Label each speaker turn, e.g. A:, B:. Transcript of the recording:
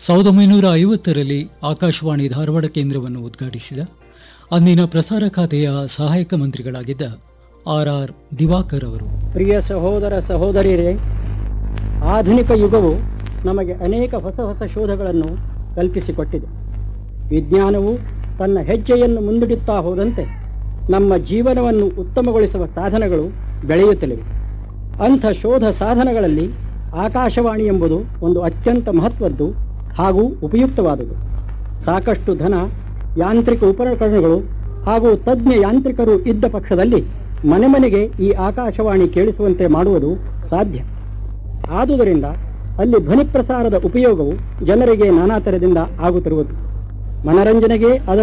A: ಸಾವಿರದ ಒಂಬೈನೂರ ಐವತ್ತರಲ್ಲಿ ಆಕಾಶವಾಣಿ ಧಾರವಾಡ ಕೇಂದ್ರವನ್ನು ಉದ್ಘಾಟಿಸಿದ ಅಂದಿನ ಪ್ರಸಾರ ಖಾತೆಯ ಸಹಾಯಕ ಮಂತ್ರಿಗಳಾಗಿದ್ದ ಆರ್ ಆರ್ ದಿವಾಕರ್ ಅವರು
B: ಪ್ರಿಯ ಸಹೋದರ ಸಹೋದರಿಯರೇ ಆಧುನಿಕ ಯುಗವು ನಮಗೆ ಅನೇಕ ಹೊಸ ಹೊಸ ಶೋಧಗಳನ್ನು ಕಲ್ಪಿಸಿಕೊಟ್ಟಿದೆ ವಿಜ್ಞಾನವು ತನ್ನ ಹೆಜ್ಜೆಯನ್ನು ಮುಂದಿಡುತ್ತಾ ಹೋದಂತೆ ನಮ್ಮ ಜೀವನವನ್ನು ಉತ್ತಮಗೊಳಿಸುವ ಸಾಧನಗಳು ಬೆಳೆಯುತ್ತಲಿವೆ ಅಂಥ ಶೋಧ ಸಾಧನಗಳಲ್ಲಿ ಆಕಾಶವಾಣಿ ಎಂಬುದು ಒಂದು ಅತ್ಯಂತ ಮಹತ್ವದ್ದು ಹಾಗೂ ಉಪಯುಕ್ತವಾದುದು ಸಾಕಷ್ಟು ಧನ ಯಾಂತ್ರಿಕ ಉಪಕರಣಗಳು ಹಾಗೂ ತಜ್ಞ ಯಾಂತ್ರಿಕರು ಇದ್ದ ಪಕ್ಷದಲ್ಲಿ ಮನೆ ಮನೆಗೆ ಈ ಆಕಾಶವಾಣಿ ಕೇಳಿಸುವಂತೆ ಮಾಡುವುದು ಸಾಧ್ಯ ಆದುದರಿಂದ ಅಲ್ಲಿ ಧ್ವನಿ ಪ್ರಸಾರದ ಉಪಯೋಗವು ಜನರಿಗೆ ನಾನಾ ಥರದಿಂದ ಆಗುತ್ತಿರುವುದು ಮನರಂಜನೆಗೆ ಅದರ